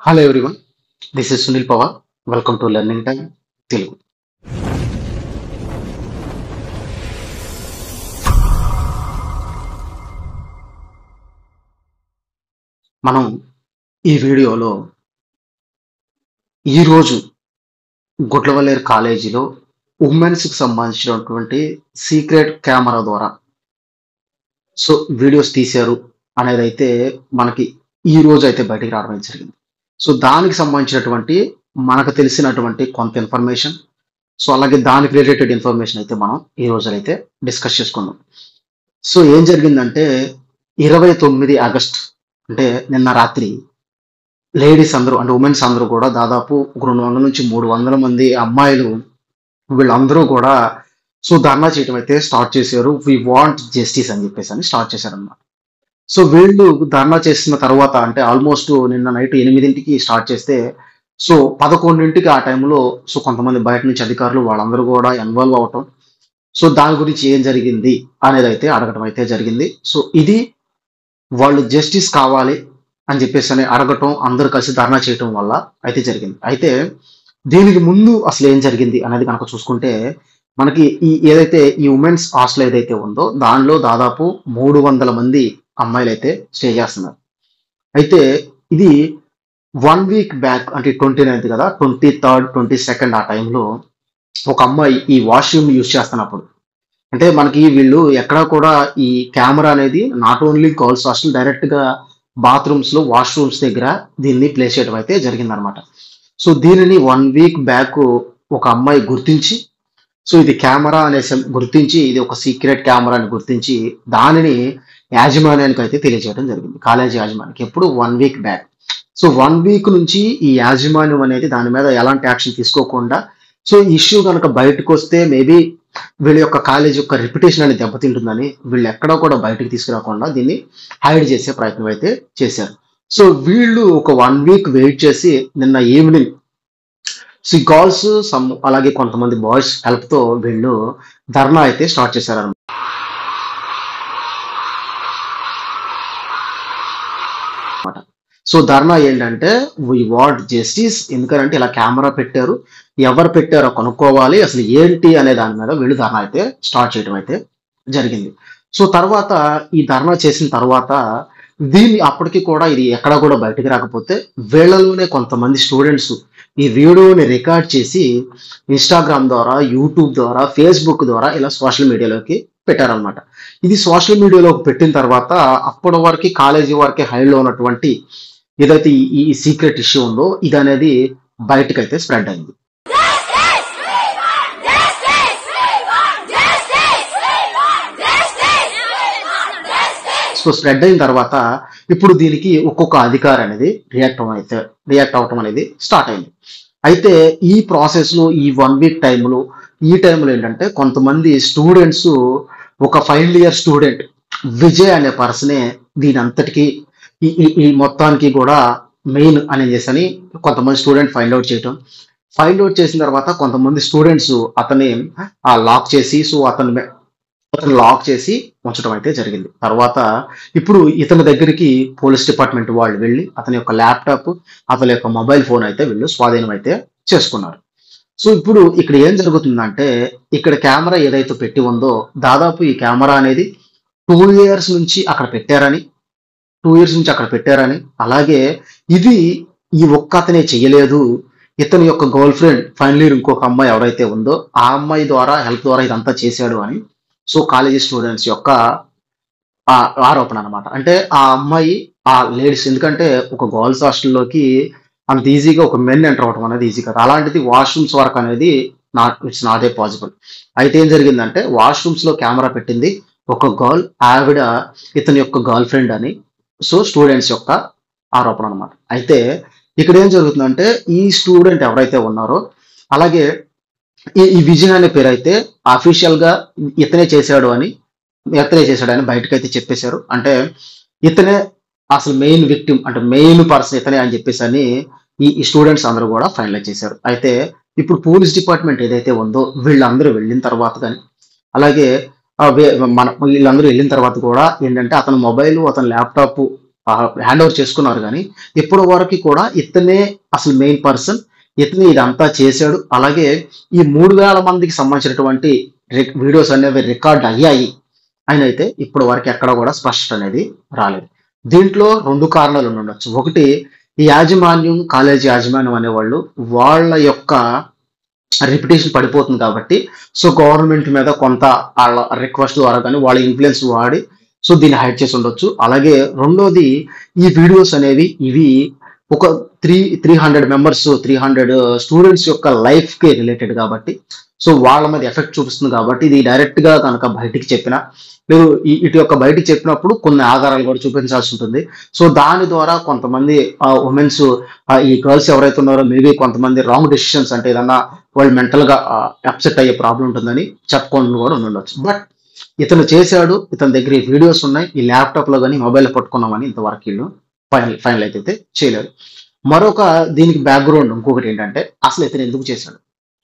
hello everyone this is Sunil Pawar welcome to learning time Telugu మనం ఈ వీడియోలో ఈరోజు గుడ్లవల్లేరు కాలేజీలో ఉమెన్స్కి సంబంధించినటువంటి సీక్రెట్ కెమెరా ద్వారా సో వీడియోస్ తీశారు అనేది అయితే మనకి ఈ రోజు అయితే బయటికి రావడం అయితే జరిగింది సో దానికి సంబంధించినటువంటి మనకు తెలిసినటువంటి కొంత ఇన్ఫర్మేషన్ సో అలాగే దానికి రిలేటెడ్ ఇన్ఫర్మేషన్ అయితే మనం ఈ రోజు అయితే డిస్కస్ చేసుకుందాం సో ఏం జరిగిందంటే ఇరవై తొమ్మిది ఆగస్ట్ అంటే నిన్న రాత్రి లేడీస్ అందరూ అంటే ఉమెన్స్ అందరూ కూడా దాదాపు ఒక రెండు వందల నుంచి మూడు వందల మంది అమ్మాయిలు వీళ్ళందరూ కూడా సో ధర్నా చేయడం అయితే స్టార్ట్ చేశారు వి వాంట్ జస్టిస్ అని చెప్పేసి అని స్టార్ట్ చేశారు అన్నమాట సో వీళ్ళు ధర్నా చేసిన తర్వాత అంటే ఆల్మోస్ట్ నిన్న నైట్ ఎనిమిదింటికి స్టార్ట్ చేస్తే సో పదకొండింటికి ఆ టైంలో సో కొంతమంది బయట నుంచి అధికారులు వాళ్ళందరూ కూడా ఇన్వాల్వ్ అవటం సో దాని గురించి ఏం జరిగింది అనేది అయితే అడగటం అయితే జరిగింది సో ఇది వాళ్ళు జస్టిస్ కావాలి అని చెప్పేసి అని అడగటం అందరూ కలిసి ధర్నా చేయటం వల్ల అయితే జరిగింది అయితే దీనికి ముందు అసలు ఏం జరిగింది అనేది కనుక చూసుకుంటే మనకి ఈ ఏదైతే ఈ ఉమెన్స్ హాస్టల్ ఏదైతే ఉందో దానిలో దాదాపు మూడు వందల మంది అమ్మాయిలు అయితే స్టే చేస్తున్నారు అయితే ఇది వన్ వీక్ బ్యాక్ అంటే ట్వంటీ నైన్త్ కదా ట్వంటీ థర్డ్ ట్వంటీ సెకండ్ ఆ టైంలో ఒక అమ్మాయి ఈ వాష్రూమ్ యూజ్ చేస్తున్నప్పుడు అంటే మనకి వీళ్ళు ఎక్కడా కూడా ఈ కెమెరా అనేది not only girls hostel direct గా బాత్రూమ్స్ లో వాష్రూమ్స్ దగ్గర దీన్ని ప్లేస్ చేయడం అయితే జరిగిందనమాట సో దీనిని వన్ వీక్ బ్యాక్ ఒక అమ్మాయి గుర్తించి సో ఇది కెమెరా అనే సం- గుర్తించి ఇది ఒక సీక్రెట్ కెమెరా అని గుర్తించి దానిని యాజమాన్యానికి అయితే తెలియజేయడం జరిగింది కాలేజీ యాజమాన్యానికి ఎప్పుడు one week back so one week నుంచి ఈ యాజమాన్యం అనేది దాని మీద ఎలాంటి యాక్షన్ తీసుకోకుండా సో ఇష్యూ కనుక బయటకు వస్తే మేబీ వీళ్ళ యొక్క కాలేజ్ యొక్క రెప్యుటేషన్ అనేది దెబ్బతింటుందని వీళ్ళు ఎక్కడా కూడా బయటకు తీసుకురాకుండా దీన్ని హైడ్ చేసే ప్రయత్నం అయితే చేశారు సో వీళ్ళు ఒక వన్ వీక్ వెయిట్ చేసి నిన్న ఈవినింగ్ సో గర్ల్స్ సమ్ అలాగే కొంతమంది బాయ్స్ హెల్ప్ తో వీళ్ళు ధర్నా అయితే స్టార్ట్ చేశారు సో ధర్నా ఏంటంటే వి వాంట్ జస్టిస్ ఎందుకంటే ఇలా కెమెరా పెట్టారు ఎవరు పెట్టారో కనుక్కోవాలి అసలు ఏంటి అనే దాని మీద వీళ్ళు ధర్నా అయితే స్టార్ట్ చేయడం అయితే జరిగింది సో తర్వాత ఈ ధర్నా చేసిన తర్వాత దీన్ని అప్పటికి కూడా ఇది ఎక్కడా కూడా బయటకు రాకపోతే వీళ్ళలోనే కొంతమంది స్టూడెంట్స్ ఈ వీడియోని రికార్డ్ చేసి ఇన్స్టాగ్రామ్ ద్వారా యూట్యూబ్ ద్వారా ఫేస్బుక్ ద్వారా ఇలా సోషల్ మీడియాలోకి పెట్టారనమాట ఇది సోషల్ మీడియాలోకి పెట్టిన తర్వాత అప్పటి వరకు కాలేజీ వరకే హైలో ఉన్నటువంటి ఏదైతే ఈ ఈ సీక్రెట్ ఇష్యూ ఉందో ఇది అనేది బయటకైతే స్ప్రెడ్ అయింది సో స్ప్రెడ్ అయిన తర్వాత ఇప్పుడు దీనికి ఒక్కొక్క అధికారి అనేది రియాక్ట్ అవ్వడం అయితే రియాక్ట్ అవ్వటం అనేది స్టార్ట్ అయింది అయితే ఈ ప్రాసెస్ లో ఈ వన్ వీక్ టైంలో ఈ టైంలో ఏంటంటే కొంతమంది స్టూడెంట్స్ ఒక ఫైనల్ ఇయర్ స్టూడెంట్ విజయ్ అనే పర్సనే దీని అంతటికి ఈ ఈ- ఈ మొత్తానికి కూడా మెయిన్ అని చేసని కొంతమంది స్టూడెంట్ ఫైండ్ అవుట్ చేయటం ఫైండ్ అవుట్ చేసిన తర్వాత కొంతమంది స్టూడెంట్స్ అతన్ని ఆ లాక్ చేసి సో అతను మె- అతను లాక్ చేసి ఉంచడం అయితే జరిగింది తర్వాత ఇప్పుడు ఇతని దగ్గరికి పోలీస్ డిపార్ట్మెంట్ వాళ్ళు వెళ్ళి అతని యొక్క ల్యాప్టాప్ అతని యొక్క మొబైల్ ఫోన్ అయితే వీళ్ళు స్వాధీనం అయితే చేసుకున్నారు సో ఇప్పుడు ఇక్కడ ఏం జరుగుతుందంటే ఇక్కడ కెమెరా ఏదైతే పెట్టి ఉందో దాదాపు ఈ కెమెరా అనేది టూ ఇయర్స్ నుంచి అక్కడ పెట్టారని టూ ఇయర్స్ నుంచి అక్కడ పెట్టారని అలాగే ఇది ఈ ఒక్క అతనే చెయ్యలేదు ఇతని యొక్క గర్ల్ ఫ్రెండ్ ఫైనల్ ఇయర్ ఇంకొక అమ్మాయి ఎవరైతే ఉందో ఆ అమ్మాయి ద్వారా హెల్ప్ ద్వారా ఇదంతా చేశాడు అని సో కాలేజీ స్టూడెంట్స్ యొక్క ఆ ఆరోపణ అనమాట అంటే ఆ అమ్మాయి ఆ లేడీస్ ఎందుకంటే ఒక గర్ల్స్ హాస్టల్లోకి అంత ఈజీగా ఒక మెన్ ఎంటర్ అవడం అనేది ఈజీ కదా అలాంటిది వాష్రూమ్స్ వరకు అనేది not it's not a possible అయితే ఏం జరిగిందంటే వాష్రూమ్స్ లో కెమెరా పెట్టింది ఒక గర్ల్ ఆవిడ ఇతని యొక్క గర్ల్ ఫ్రెండ్ అని సో స్టూడెంట్స్ యొక్క ఆరోపణ అనమాట అయితే ఇక్కడ ఏం జరుగుతుందంటే ఈ స్టూడెంట్ ఎవరైతే ఉన్నారో అలాగే ఈ ఈ విజయ్ అనే పేరు అయితే అఫీషియల్ గా ఇతనే చేశాడు అని ఇతనే చేశాడు అని బయటకు అయితే చెప్పేశారు అంటే ఇతనే అసలు మెయిన్ విక్టిమ్ అంటే మెయిన్ పర్సన్ ఇతనే అని చెప్పేసి అని ఈ ఈ స్టూడెంట్స్ అందరూ కూడా ఫైనలైజ్ చేశారు అయితే ఇప్పుడు పోలీస్ డిపార్ట్మెంట్ ఏదైతే ఉందో వీళ్ళందరూ వెళ్ళిన తర్వాత కానీ అలాగే ఆ వే- మన వీళ్ళందరూ వెళ్ళిన తర్వాత కూడా ఏంటంటే అతని మొబైల్ అతని ల్యాప్టాప్ హ్యాండ్ ఓవర్ చేసుకున్నారు కానీ ఇప్పటి వరకు కూడా ఇతనే అసలు మెయిన్ పర్సన్ ఇతనే ఇదంతా చేశాడు అలాగే ఈ మూడు వేల మందికి సంబంధించినటువంటి రి- వీడియోస్ అనేవి రికార్డ్ అయ్యాయి అని అయితే ఇప్పటి వరకు ఎక్కడ కూడా స్పష్టత అనేది రాలేదు దీంట్లో రెండు కారణాలు ఉండి ఉండొచ్చు ఒకటి ఈ యాజమాన్యం కాలేజీ యాజమాన్యం అనేవాళ్ళు వాళ్ళ యొక్క రెప్యుటేషన్ పడిపోతుంది కాబట్టి సో గవర్నమెంట్ మీద కొంత వాళ్ళ రిక్వెస్ట్ ద్వారా కానీ వాళ్ళ ఇన్ఫ్లుయెన్స్ వాడి సో దీన్ని హైడ్ చేసి ఉండొచ్చు అలాగే రెండోది ఈ వీడియోస్ అనేవి ఇవి ఒక three three hundred members three hundred students యొక్క లైఫ్ కి రిలేటెడ్ కాబట్టి సో వాళ్ళ మీద ఎఫెక్ట్ చూపిస్తుంది కాబట్టి ఇది డైరెక్ట్ గా కనుక బయటికి చెప్పిన లేదు ఈ- ఇటు యొక్క బయటికి చెప్పినప్పుడు కొన్ని ఆధారాలు కూడా చూపించాల్సి ఉంటుంది సో దాని ద్వారా కొంతమంది ఉమెన్స్ ఈ గర్ల్స్ ఎవరైతే ఉన్నారో మేబీ కొంతమంది రాంగ్ డెసిషన్స్ అంటే ఏదన్నా వాళ్ళు మెంటల్ గా అప్సెట్ అయ్యే ప్రాబ్లం ఉంటుందని చెప్పుకొని కూడా ఉండొచ్చు బట్ ఇతను చేశాడు ఇతని దగ్గర ఈ వీడియోస్ ఉన్నాయి ఈ ల్యాప్టాప్ లో కానీ మొబైల్ పట్టుకున్నామని ఇంతవరకు వీళ్ళు ఫైనల్ ఫైనల్ అయితే చేయలేరు మరొక దీనికి బ్యాక్గ్రౌండ్ ఇంకొకటి ఏంటంటే అసలు ఇతను ఎందుకు చేశాడు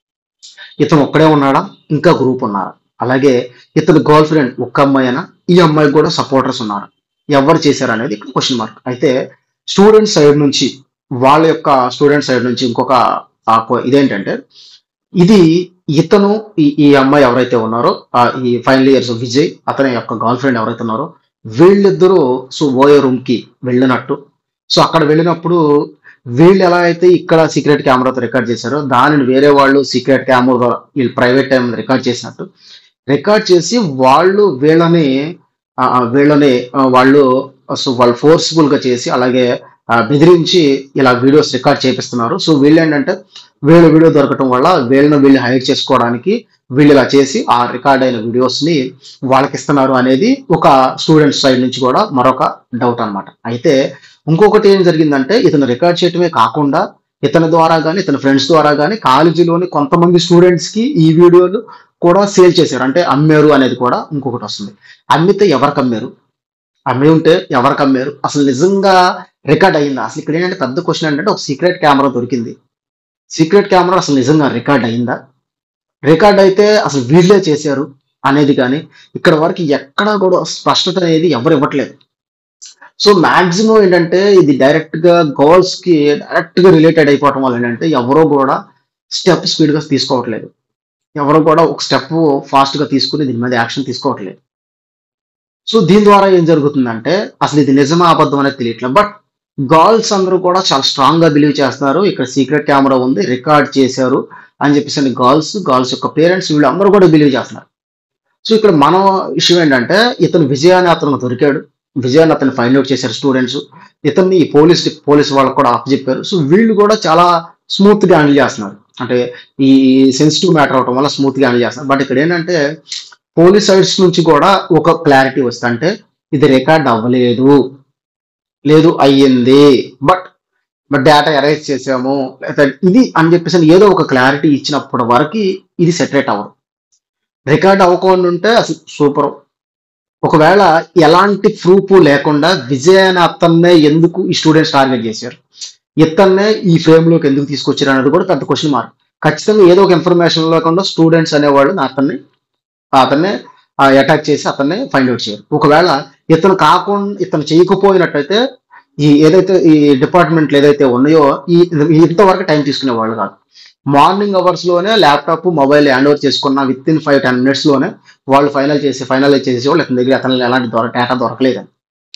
ఇతను ఒక్కడే ఉన్నాడా ఇంకా గ్రూప్ ఉన్నారా అలాగే ఇతను గర్ల్ ఫ్రెండ్ ఒక్క అమ్మాయినా ఈ అమ్మాయికి కూడా సపోర్టర్స్ ఉన్నారు ఎవరు చేశారు అనేది ఇక్కడ క్వశ్చన్ మార్క్ అయితే స్టూడెంట్ సైడ్ నుంచి వాళ్ళ యొక్క స్టూడెంట్ సైడ్ నుంచి ఇంకొక ఆ కొ- ఇదేంటంటే ఇది ఇతను ఈ ఈ అమ్మాయి ఎవరైతే ఉన్నారో ఆ ఈ ఫైనల్ ఇయర్స్ విజయ్ అతని యొక్క గర్ల్ ఫ్రెండ్ ఎవరైతే ఉన్నారో వీళ్ళిద్దరూ సో ఓయో రూమ్ కి వెళ్ళినట్టు సో అక్కడ వెళ్ళినప్పుడు వీళ్ళు ఎలా అయితే ఇక్కడ సీక్రెట్ కెమెరాతో రికార్డ్ చేశారో దానిని వేరే వాళ్ళు సీక్రెట్ కెమెరా వీళ్ళు ప్రైవేట్ టైం రికార్డ్ చేసినట్టు రికార్డ్ చేసి వాళ్ళు వీళ్ళని ఆ, ఆ, వీళ్ళని ఆ, వాళ్ళు సో వాళ్ళు ఫోర్స్ఫుల్ గా చేసి అలాగే ఆ, బెదిరించి ఇలా వీడియోస్ రికార్డ్ చేపిస్తున్నారు సో వీళ్ళు ఏంటంటే వీళ్ళ వీడియో దొరకటం వల్ల వీళ్ళని వీళ్ళు హైడ్ చేసుకోవడానికి వీళ్ళు ఇలా చేసి ఆ రికార్డ్ అయిన వీడియోస్ ని వాళ్ళకి ఇస్తున్నారు అనేది ఒక స్టూడెంట్ సైడ్ నుంచి కూడా మరొక డౌట్ అన్నమాట అయితే ఇంకొకటి ఏం జరిగిందంటే ఇతను రికార్డ్ చేయటమే కాకుండా ఇతని ద్వారా కానీ ఇతని ఫ్రెండ్స్ ద్వారా కానీ కాలేజీలోని కొంతమంది స్టూడెంట్స్ కి ఈ వీడియోలు కూడా సేల్ చేశారు అంటే అమ్మారు అనేది కూడా ఇంకొకటి వస్తుంది అమ్మితే ఎవరికి అమ్మారు అమ్మి ఉంటే ఎవరికి అమ్మారు అసలు నిజంగా రికార్డ్ అయిందా అసలు ఇక్కడ ఏంటంటే పెద్ద క్వశ్చన్ ఏంటంటే ఒక సీక్రెట్ కెమెరా దొరికింది సీక్రెట్ కెమెరా అసలు నిజంగా రికార్డ్ అయిందా రికార్డ్ అయితే అసలు వీళ్ళే చేశారు అనేది కానీ ఇక్కడ వరకు ఎక్కడా కూడా స్పష్టత అనేది ఎవరు ఇవ్వట్లేదు సో మాక్సిమం ఏంటంటే ఇది డైరెక్ట్ గా గోల్స్ కి డైరెక్ట్ గా రిలేటెడ్ అయిపోవటం వల్ల ఏంటంటే ఎవరో కూడా స్టెప్ స్పీడ్ గా తీసుకోవట్లేదు ఎవరు కూడా ఒక స్టెప్ ఫాస్ట్ గా తీసుకుని దీని మీద యాక్షన్ తీసుకోవట్లేదు సో దీని ద్వారా ఏం జరుగుతుందంటే అసలు ఇది నిజమా అబద్ధం అనేది తెలియట్లేదు బట్ గర్ల్స్ అందరూ కూడా చాలా స్ట్రాంగ్ గా బిలీవ్ చేస్తున్నారు ఇక్కడ సీక్రెట్ కెమెరా ఉంది రికార్డ్ చేశారు అని చెప్పేసి గర్ల్స్ గర్ల్స్ యొక్క పేరెంట్స్ వీళ్ళు అందరూ కూడా బిలీవ్ చేస్తున్నారు సో ఇక్కడ మన విషయం ఏంటంటే ఇతను విజయాన్ని అతను దొరికాడు విజయాన్ని అతను ఫైండ్ అవుట్ చేశారు స్టూడెంట్స్ ఇతన్ని ఈ పోలీస్ పోలీస్ వాళ్ళకి కూడా చెప్పారు సో వీళ్ళు కూడా చాలా స్మూత్ గా హ్యాండిల్ చేస్తున్నారు అంటే ఈ సెన్సిటివ్ మ్యాటర్ అవటం వల్ల స్మూత్ గా హ్యాండిల్ చేస్తున్నారు బట్ ఇక్కడ ఏంటంటే పోలీస్ సైడ్స్ నుంచి కూడా ఒక క్లారిటీ వస్తుంది అంటే ఇది రికార్డ్ అవ్వలేదు లేదు అయ్యింది బట్ బట్ డేటా ఎరేజ్ చేసాము లేదా ఇది అని చెప్పేసి ఏదో ఒక క్లారిటీ ఇచ్చినప్పటి వరకు ఇది సెటరేట్ అవ్వదు రికార్డ్ అవ్వకుండా ఉంటే అసలు సూపర్ ఒకవేళ ఎలాంటి ప్రూఫ్ లేకుండా విజయాన్ని అతన్నే ఎందుకు ఈ స్టూడెంట్స్ టార్గెట్ చేశారు ఇతన్నే ఈ ఫ్రేమ్ లోకి ఎందుకు తీసుకొచ్చారు అనేది కూడా పెద్ద క్వశ్చన్ మార్క్ ఖచ్చితంగా ఏదో ఒక ఇన్ఫర్మేషన్ లేకుండా స్టూడెంట్స్ అనేవాళ్ళు అతన్ని అతన్నే అటాక్ చేసి అతన్ని ఫైండ్ అవుట్ చేయరు ఒకవేళ ఇతను కాకుండా ఇతను చేయకపోయినట్టయితే ఈ ఏదైతే ఈ డిపార్ట్మెంట్లు ఏదైతే ఉన్నాయో ఈ ఈ ఇంతవరకు టైం తీసుకునే వాళ్ళు కాదు మార్నింగ్ అవర్స్ లోనే ల్యాప్టాప్ మొబైల్ హ్యాండ్ ఓవర్ చేసుకున్న within five ten minutes లోనే వాళ్ళు ఫైనల్ చేసి ఫైనలైజ్ చేసి వాళ్ళు ఇతని దగ్గర అతను ఎలాంటి దొర డేటా దొరకలేదని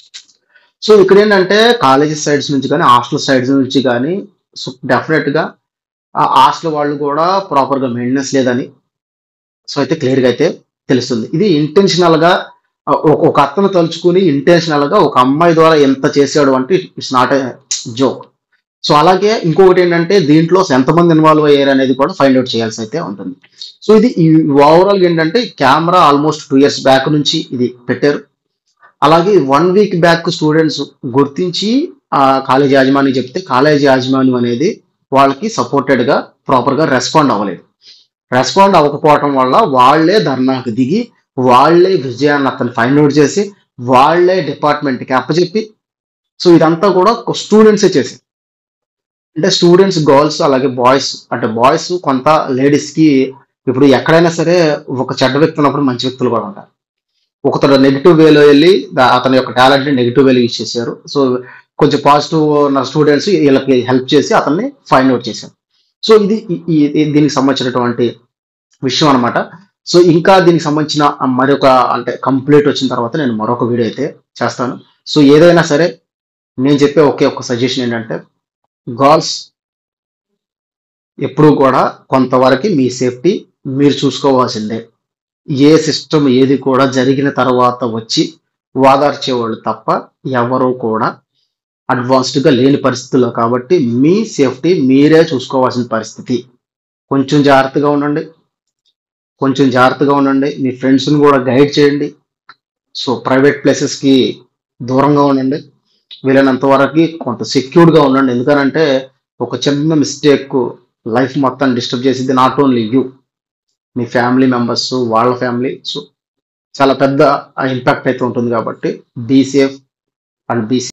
సో ఇక్కడ ఏంటంటే కాలేజీ సైడ్స్ నుంచి కానీ హాస్టల్ సైడ్స్ నుంచి కానీ సో డెఫినెట్ గా ఆ హాస్టల్ వాళ్ళు కూడా ప్రాపర్ గా మెయింటెనెన్స్ లేదని సో అయితే క్లియర్ గా అయితే తెలుస్తుంది ఇది ఇంటెన్షనల్ గా ఆ, ఒక ఒక అతను తలుచుకుని ఇంటెన్షనల్ గా ఒక అమ్మాయి ద్వారా ఎంత చేశాడు అంటే it's not a joke so అలాగే ఇంకొకటి ఏంటంటే దీంట్లో ఎంతమంది ఇన్వాల్వ్ అయ్యారు అనేది కూడా ఫైండ్ అవుట్ చేయాల్సి అయితే ఉంటుంది సో ఇది ఓవరాల్ ఏంటంటే camera almost two years back నుంచి ఇది పెట్టారు అలాగే వన్ వీక్ బ్యాక్ స్టూడెంట్స్ గుర్తించి ఆ కాలేజ్ యాజమాన్యం చెప్తే కాలేజ్ యాజమాన్యం అనేది వాళ్ళకి సపోర్టెడ్ గా ప్రాపర్ గా రెస్పాండ్ అవ్వలేదు రెస్పాండ్ అవ్వకపోవటం వల్ల వాళ్ళే ధర్నాకు దిగి వాళ్ళే విజయాన్ని అతను ఫైండ్ అవుట్ చేసి వాళ్ళే డిపార్ట్మెంట్కి అప్పచెప్పి సో ఇదంతా కూడా స్టూడెంట్సే చేసి అంటే స్టూడెంట్స్ గర్ల్స్ అలాగే బాయ్స్ అంటే బాయ్స్ కొంత లేడీస్ కి ఇప్పుడు ఎక్కడైనా సరే ఒక చెడ్డ వ్యక్తి ఉన్నప్పుడు మంచి వ్యక్తులు కూడా ఉంటారు ఒకతడు నెగిటివ్ వేలో వెళ్ళి దా- అతని యొక్క టాలెంట్ ని నెగిటివ్ వేలో యూజ్ చేశారు సో కొంచెం పాజిటివ్ ఉన్న స్టూడెంట్స్ వీళ్ళకి హెల్ప్ చేసి అతన్ని ఫైండ్ అవుట్ చేశారు సో ఇది ఈ- ఈ- ఈ- దీనికి సంబంధించినటువంటి విషయం అనమాట సో ఇంకా దీనికి సంబంధించిన మరొక అంటే కంప్లీట్ వచ్చిన తర్వాత నేను మరొక వీడియో అయితే చేస్తాను సో ఏదైనా సరే నేను చెప్పే ఒకే ఒక సజెషన్ ఏంటంటే గర్ల్స్ ఎప్పుడూ కూడా కొంతవరకు మీ సేఫ్టీ మీరు చూసుకోవాల్సిందే ఏ సిస్టమ్ ఏది కూడా జరిగిన తర్వాత వచ్చి వాదార్చేవాళ్ళు తప్ప ఎవరు కూడా అడ్వాన్స్డ్గా లేని పరిస్థితుల్లో కాబట్టి మీ సేఫ్టీ మీరే చూసుకోవాల్సిన పరిస్థితి కొంచెం జాగ్రత్తగా ఉండండి కొంచెం జాగ్రత్తగా ఉండండి మీ ఫ్రెండ్స్ని కూడా గైడ్ చేయండి సో ప్రైవేట్ ప్లేసెస్కి దూరంగా ఉండండి వీలైనంత వరకు కొంత సెక్యూర్డ్గా ఉండండి ఎందుకనంటే ఒక చిన్న మిస్టేక్ లైఫ్ మొత్తం డిస్టర్బ్ చేసింది నాట్ ఓన్లీ యూ మీ ఫ్యామిలీ మెంబర్స్ వాళ్ళ ఫ్యామిలీ సో చాలా పెద్ద ఇంపాక్ట్ అయితే ఉంటుంది కాబట్టి బీ సేఫ్ అండ్ బీ